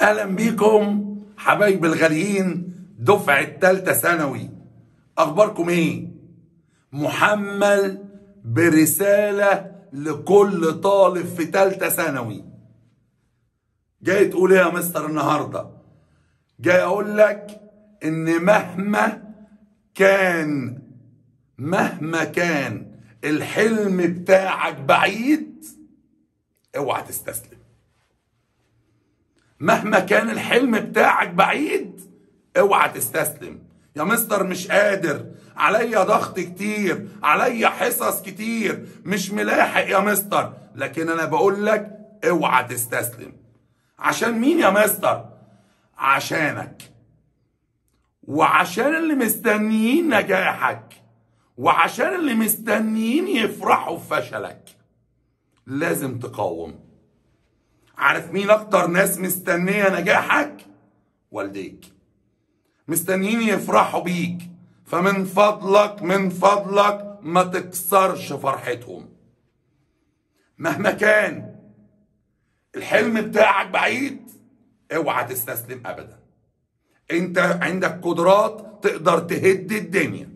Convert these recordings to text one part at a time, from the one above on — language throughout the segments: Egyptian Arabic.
اهلا بيكم حبايب الغاليين دفعة تالتة ثانوي اخباركم ايه محمل برسالة لكل طالب في تالتة ثانوي جاي تقول ايه يا مستر النهاردة جاي اقول لك ان مهما كان مهما كان الحلم بتاعك بعيد اوعى تستسلم مهما كان الحلم بتاعك بعيد اوعى تستسلم يا مستر مش قادر عليا ضغط كتير عليا حصص كتير مش ملاحق يا مستر لكن انا بقول لك اوعى تستسلم عشان مين يا مستر عشانك وعشان اللي مستنيين نجاحك وعشان اللي مستنيين يفرحوا بفشلك لازم تقاوم عارف مين اكتر ناس مستنيه نجاحك والديك مستنيين يفرحوا بيك فمن فضلك من فضلك ما تكسرش فرحتهم مهما كان الحلم بتاعك بعيد اوعى تستسلم ابدا انت عندك قدرات تقدر تهد الدنيا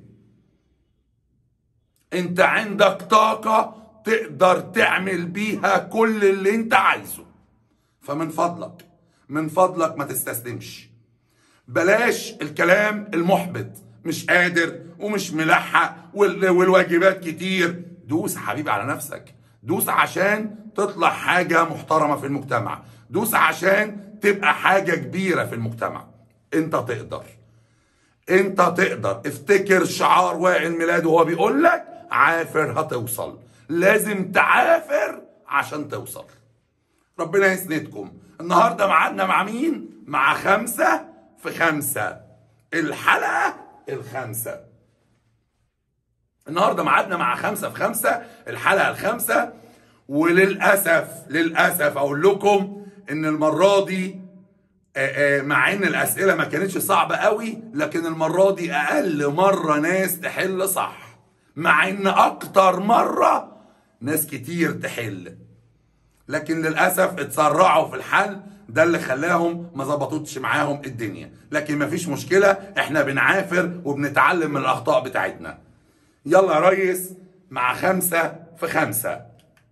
انت عندك طاقة تقدر تعمل بيها كل اللي انت عايزه فمن فضلك من فضلك ما تستسلمش بلاش الكلام المحبط مش قادر ومش ملحق وال- والواجبات كتير دوس حبيبي على نفسك دوس عشان تطلع حاجة محترمة في المجتمع دوس عشان تبقى حاجة كبيرة في المجتمع انت تقدر انت تقدر افتكر شعار وائل ميلاد وهو بيقول لك عافر هتوصل لازم تعافر عشان توصل ربنا يسندكم النهارده معادنا مع مين مع خمسة في خمسة الحلقة الخامسة النهارده معادنا مع خمسة في خمسة الحلقة الخامسة وللأسف للأسف أقول لكم إن المرة دي آه، آه، مع ان الاسئله ما كانتش صعبه قوي لكن المره دي اقل مره ناس تحل صح مع ان اكتر مره ناس كتير تحل لكن للاسف اتسرعوا في الحل ده اللي خلاهم ما ظبطتش معاهم الدنيا لكن مفيش مشكله احنا بنعافر وبنتعلم من الاخطاء بتاعتنا يلا يا ريس مع خمسة في خمسة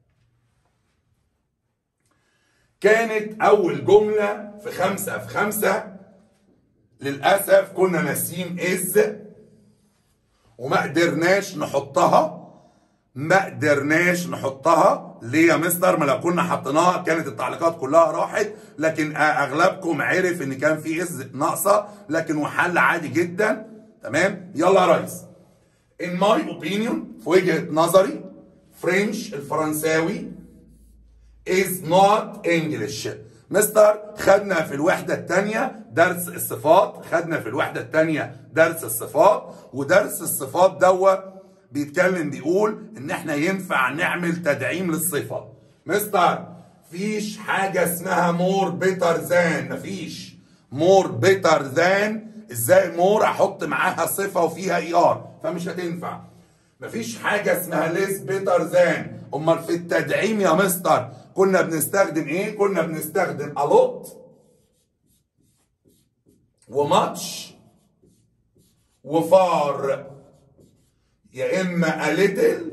كانت أول جملة في خمسة في خمسة للأسف كنا ناسيين إز وما قدرناش نحطها ما قدرناش نحطها ليه يا مستر ما لو كنا حطيناها كانت التعليقات كلها راحت لكن اغلبكم عرف ان كان في از ناقصه لكن وحل عادي جدا تمام يلا يا ريس in my opinion في وجهه نظري فرنش الفرنساوي is not English مستر خدنا في الوحدة الثانية درس الصفات خدنا في الوحدة الثانية درس الصفات ودرس الصفات دوت بيتكلم بيقول ان احنا ينفع نعمل تدعيم للصفة مستر فيش حاجة اسمها مور بيتر ذان مفيش مور بيتر ذان ازاي مور احط معاها صفة وفيها اي ار فمش هتنفع مفيش حاجة اسمها ليس بيتر ذان امال في التدعيم يا مستر كنا بنستخدم ايه كنا بنستخدم الوت وماتش وفار يا اما اليتل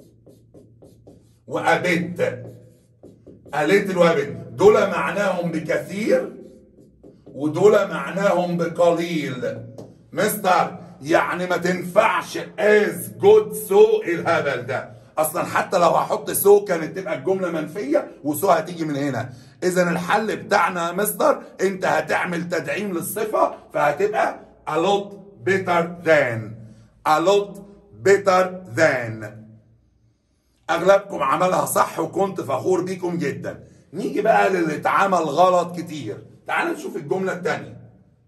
وابد اليتل وابد دول معناهم بكثير ودول معناهم بقليل مستر يعني ما تنفعش از جود سو الهبل ده اصلا حتى لو هحط سو كانت تبقى الجمله منفيه وسو هتيجي من هنا اذا الحل بتاعنا يا مستر انت هتعمل تدعيم للصفه فهتبقى a lot better than a lot better than اغلبكم عملها صح وكنت فخور بيكم جدا نيجي بقى للي اتعمل غلط كتير تعال نشوف الجمله الثانيه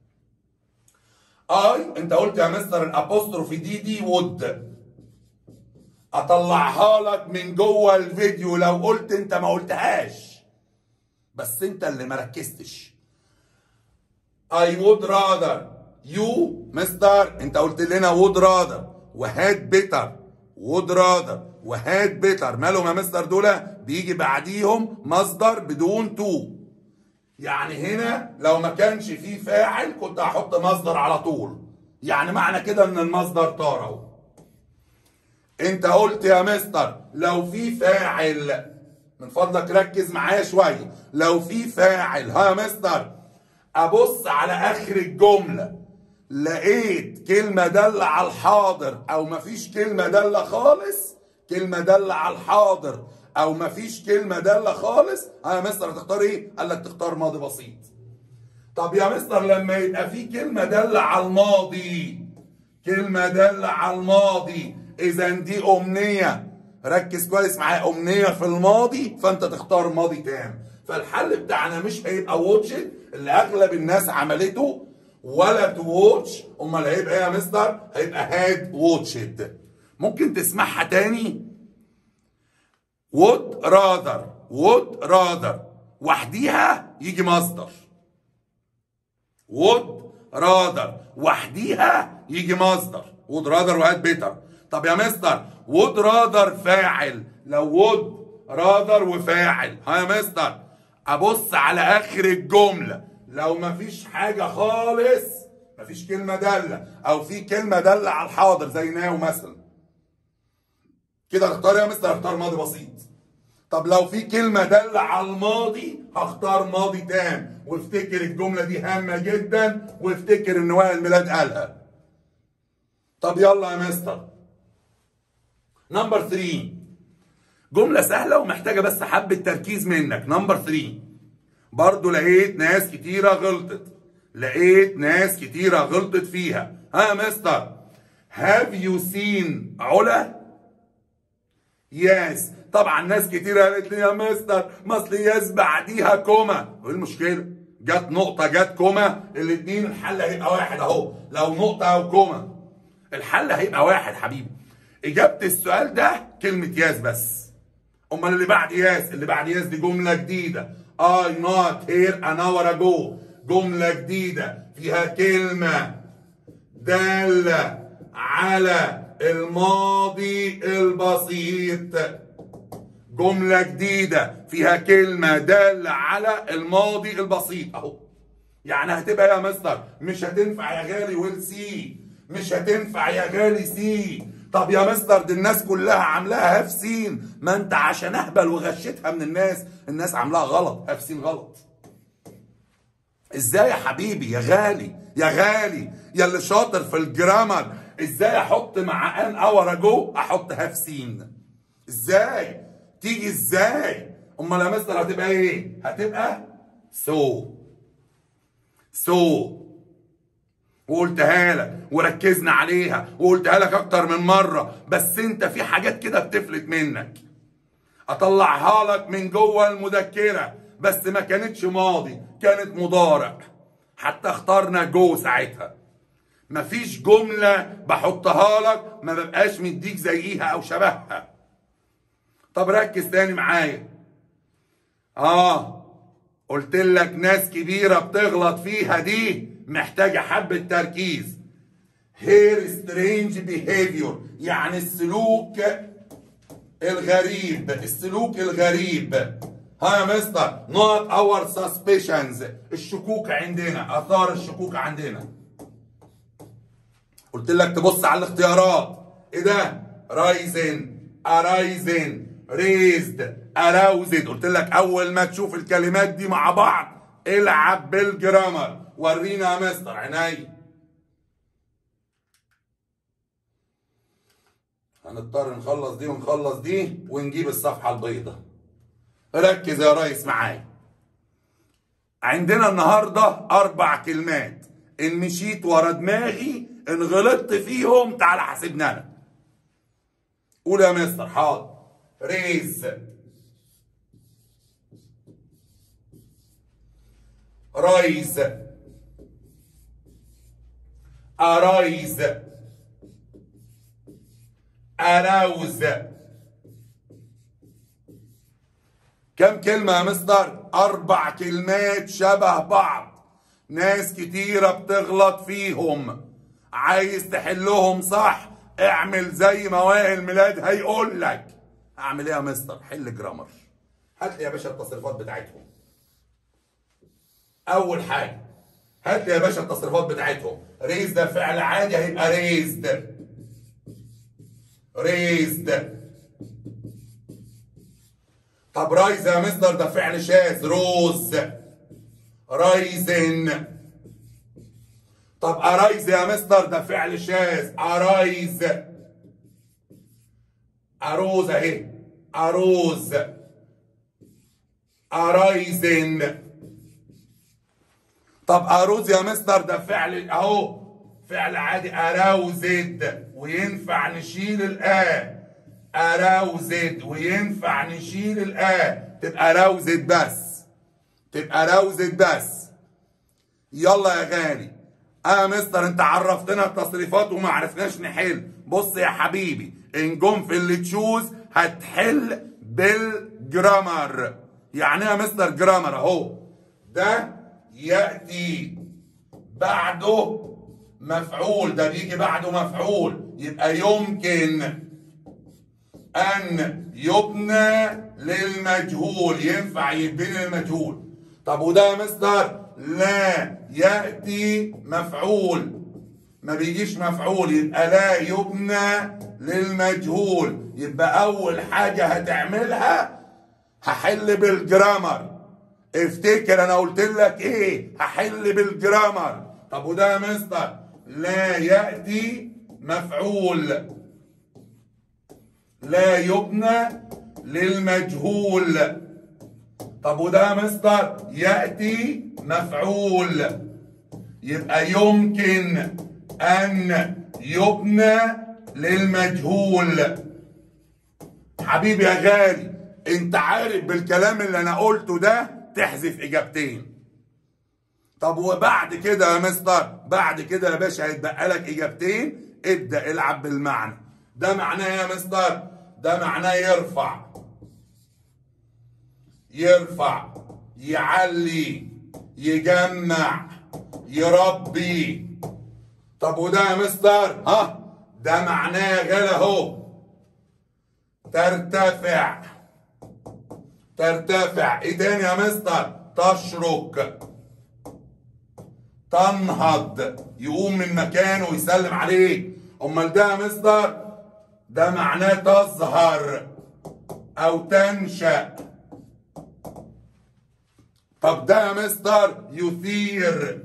اي انت قلت يا مستر الابوستروفي دي دي وود اطلعها لك من جوه الفيديو لو قلت انت ما قلتهاش بس انت اللي ما ركزتش I would rather you مستر انت قلت لنا would rather وهاد better would rather وهاد better مالهم يا مستر دول بيجي بعديهم مصدر بدون to يعني هنا لو ما كانش فيه فاعل كنت هحط مصدر على طول يعني معنى كده ان المصدر طار اهو انت قلت يا مستر لو في فاعل من فضلك ركز معايا شويه لو في فاعل ها يا مستر ابص على اخر الجمله لقيت كلمه داله على الحاضر او مفيش كلمه داله خالص كلمه داله على الحاضر او مفيش كلمه داله خالص ها يا مستر هتختار ايه قال لك تختار ماضي بسيط طب يا مستر لما يبقى في كلمه داله على الماضي كلمه داله على الماضي اذا دي امنيه ركز كويس معايا امنيه في الماضي فانت تختار ماضي تام فالحل بتاعنا مش هيبقى واتشت اللي اغلب الناس عملته ولا تو واتش امال هيبقى ايه يا مستر هيبقى هاد واتشد ممكن تسمعها تاني would rather would rather وحديها يجي مصدر would rather وحديها يجي مصدر would rather وهات بيتر طب يا مستر would rather فاعل لو would rather وفاعل ها يا مستر ابص على اخر الجمله لو مفيش حاجه خالص مفيش كلمه داله او في كلمه داله على الحاضر زي ناو مثلا كده اختار يا مستر اختار ماضي بسيط طب لو في كلمة دالة على الماضي هختار ماضي تام وافتكر الجملة دي هامة جدا وافتكر ان وائل الميلاد قالها طب يلا يا مستر نمبر 3 جملة سهلة ومحتاجة بس حبة تركيز منك نمبر 3 برضو لقيت ناس كتيرة غلطت لقيت ناس كتيرة غلطت فيها ها يا مستر هاف يو سين علا ياس طبعا ناس كتير قالت لي يا مستر ما اصل ياس بعديها كوما ايه المشكله جت نقطه جت كوما الاثنين الحل هيبقى واحد اهو لو نقطه او كوما الحل هيبقى واحد حبيبي اجابه السؤال ده كلمه ياس بس امال اللي بعد ياس اللي بعد ياس دي جمله جديده I not here an hour ago جمله جديده فيها كلمه داله على الماضي البسيط جملة جديدة فيها كلمة دالة على الماضي البسيط اهو يعني هتبقى يا مستر مش هتنفع يا غالي ويل سي مش هتنفع يا غالي سي طب يا مستر دي الناس كلها عاملاها هاف سين ما انت عشان اهبل وغشيتها من الناس الناس عاملاها غلط هاف سين غلط ازاي يا حبيبي يا غالي يا غالي يا اللي شاطر في الجرامر ازاي احط مع ان اور اجو احط هاف سين ازاي تيجي ازاي امال يا مستر هتبقى ايه هتبقى سو سو وقلتها لك وركزنا عليها وقلتها لك اكتر من مره بس انت في حاجات كده بتفلت منك اطلعها لك من جوه المذكره بس ما كانتش ماضي كانت مضارع حتى اخترنا جو ساعتها مفيش جمله بحطها لك ما ببقاش مديك زيها او شبهها طب ركز تاني معايا اه قلت لك ناس كبيرة بتغلط فيها دي محتاجة حبة تركيز هير سترينج بيهيفيور يعني السلوك الغريب السلوك الغريب ها يا مستر نوت اور سسبشنز الشكوك عندنا اثار الشكوك عندنا قلت لك تبص على الاختيارات ايه ده رايزن ارايزن ريزد اراوزد قلت لك اول ما تشوف الكلمات دي مع بعض العب بالجرامر ورينا يا مستر عيني هنضطر نخلص دي ونخلص دي ونجيب الصفحة البيضاء ركز يا ريس معايا عندنا النهاردة أربع كلمات إن مشيت ورا دماغي إن غلطت فيهم تعالى حاسبني أنا قول يا مستر حاضر ريز رايز أرايز أراوز كم كلمة يا مستر؟ أربع كلمات شبه بعض ناس كتيرة بتغلط فيهم عايز تحلهم صح اعمل زي ما وائل ميلاد هيقول لك اعمل ايه يا مستر حل جرامر هات لي يا باشا التصريفات بتاعتهم اول حاجه هات لي يا باشا التصريفات بتاعتهم ريز ده فعل عادي هيبقى ريزد ريزد طب رايز يا مستر ده فعل شاذ روز رايزن طب ارايز يا مستر ده فعل شاذ ارايز اروز اهي اروز ارايزن طب اروز يا مستر ده فعل اهو فعل عادي اراوزد وينفع نشيل الآ اراوزد وينفع نشيل الآ تبقى راوزد بس تبقى راوزد بس يلا يا غالي اه مستر انت عرفتنا التصريفات وما عرفناش نحل بص يا حبيبي ان جم في اللي تشوز هتحل بالجرامر يعني ايه يا مستر جرامر اهو ده ياتي بعده مفعول ده بيجي بعده مفعول يبقى يمكن ان يبنى للمجهول ينفع يتبني للمجهول طب وده يا مستر لا ياتي مفعول ما بيجيش مفعول يبقى لا يبنى للمجهول يبقى اول حاجه هتعملها هحل بالجرامر افتكر انا قلت لك ايه هحل بالجرامر طب وده يا مستر لا ياتي مفعول لا يبنى للمجهول طب وده يا مستر ياتي مفعول يبقى يمكن ان يبنى للمجهول حبيبي يا غالي انت عارف بالكلام اللي انا قلته ده تحذف اجابتين طب وبعد كده يا مستر بعد كده يا باشا هيتبقى لك اجابتين ابدا العب بالمعنى ده معناه يا مستر ده معناه يرفع يرفع يعلي يجمع يربي طب وده يا مستر ها ده معناه غلا اهو ترتفع ترتفع ايه تاني يا مستر تشرك تنهض يقوم من مكانه ويسلم عليه امال ده يا مستر ده معناه تظهر او تنشأ طب ده يا مستر يثير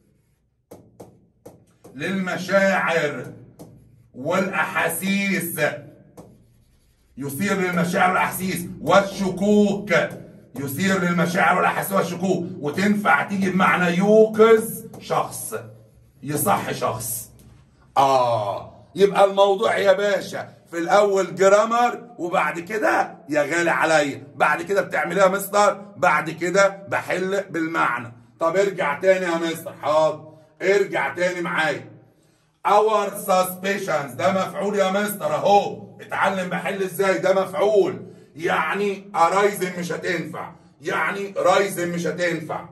للمشاعر والاحاسيس يثير للمشاعر والاحاسيس والشكوك يثير للمشاعر والاحاسيس والشكوك وتنفع تيجي بمعنى يوقظ شخص يصح شخص اه يبقى الموضوع يا باشا في الاول جرامر وبعد كده يا غالي عليا بعد كده بتعمل ايه يا مستر بعد كده بحل بالمعنى طب ارجع تاني يا مستر حاضر ارجع تاني معايا اور suspicions ده مفعول يا مستر اهو اتعلم بحل ازاي ده مفعول يعني ارايزن مش هتنفع يعني رايزن مش هتنفع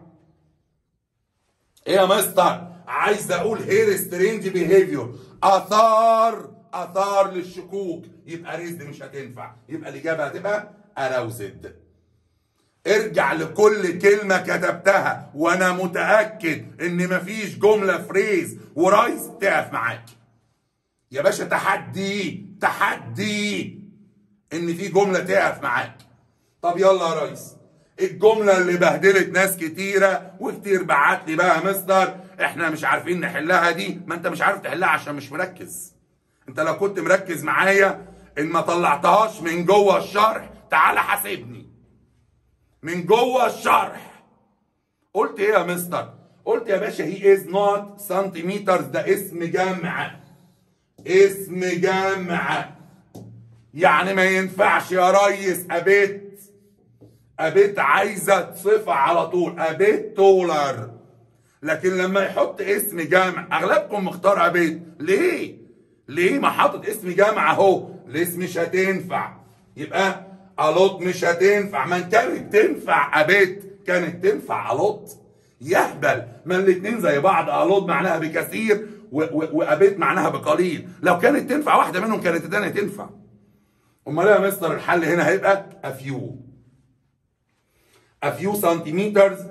ايه يا مستر عايز اقول هير سترينج بيهيفيور اثار اثار للشكوك يبقى ريزد مش هتنفع يبقى الاجابه هتبقى اراوزد ارجع لكل كلمة كتبتها وانا متأكد ان مفيش جملة فريز ورايز تقف معاك يا باشا تحدي تحدي ان في جملة تقف معاك طب يلا يا ريس الجملة اللي بهدلت ناس كتيرة وكتير بعت لي بقى يا مستر احنا مش عارفين نحلها دي ما انت مش عارف تحلها عشان مش مركز انت لو كنت مركز معايا ان ما طلعتهاش من جوه الشرح تعالى حاسبني من جوه الشرح قلت ايه يا مستر قلت يا باشا هي از نوت سنتيمترز ده اسم جمع اسم جمع يعني ما ينفعش يا ريس ابيت ابيت عايزه تصفى على طول ابيت تولر لكن لما يحط اسم جامع اغلبكم مختار ابيت ليه ليه ما حاطط اسم جامع اهو الاسم مش هتنفع يبقى الوت مش هتنفع ما كانت تنفع ابيت كانت تنفع الوت يهبل ما الاتنين زي بعض الوت معناها بكثير وابيت معناها بقليل لو كانت تنفع واحده منهم كانت الثانيه تنفع امال يا مستر الحل هنا هيبقى a few a few centimeters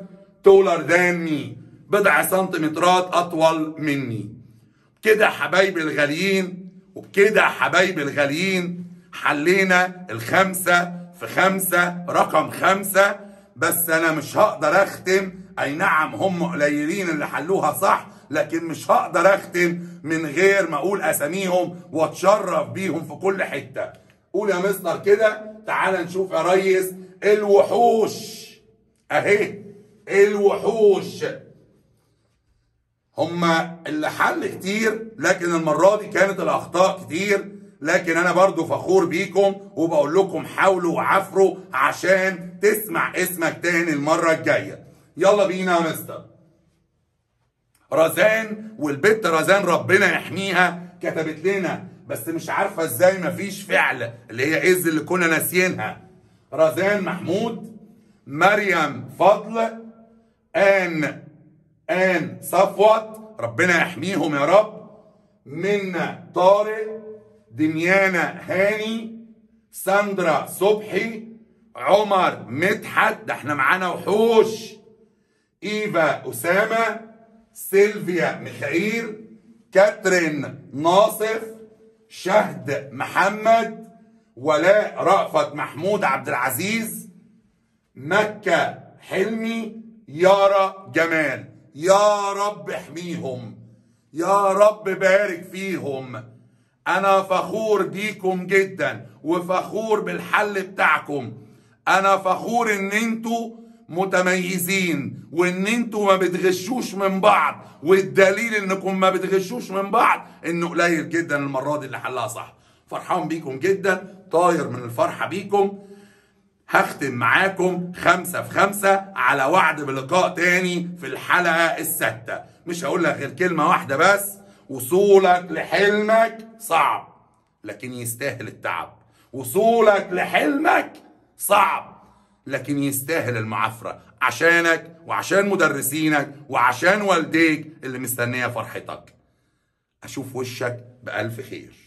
taller than me بضع سنتيمترات أطول مني كده حبايبي الغاليين وبكده حبايبي الغاليين حلينا الخمسة في خمسة رقم خمسة بس أنا مش هقدر أختم أي نعم هم قليلين اللي حلوها صح لكن مش هقدر أختم من غير ما أقول أساميهم وأتشرف بيهم في كل حتة قول يا مستر كده تعال نشوف يا ريس الوحوش أهي الوحوش هما اللي حل كتير لكن المرة دي كانت الأخطاء كتير لكن أنا برضو فخور بيكم وبقول لكم حاولوا وعفروا عشان تسمع اسمك تاني المرة الجاية يلا بينا يا مستر رزان والبت رزان ربنا يحميها كتبت لنا بس مش عارفة ازاي مفيش فعل اللي هي إز اللي كنا ناسيينها رزان محمود مريم فضل آن آن صفوت ربنا يحميهم يا رب منا طارق دميانة هاني ساندرا صبحي عمر مدحت ده احنا معانا وحوش ايفا اسامه سيلفيا ميخائيل كاترين ناصف شهد محمد ولاء رأفت محمود عبد العزيز مكة حلمي يارا جمال يا رب احميهم يا رب بارك فيهم انا فخور بيكم جدا وفخور بالحل بتاعكم انا فخور ان انتوا متميزين وان انتوا ما بتغشوش من بعض والدليل انكم ما بتغشوش من بعض انه قليل جدا المره دي اللي حلها صح فرحان بيكم جدا طاير من الفرحه بيكم هختم معاكم خمسة في خمسة على وعد بلقاء تاني في الحلقة الستة مش هقول لك غير كلمة واحدة بس وصولك لحلمك صعب لكن يستاهل التعب وصولك لحلمك صعب لكن يستاهل المعافرة عشانك وعشان مدرسينك وعشان والديك اللي مستنية فرحتك أشوف وشك بألف خير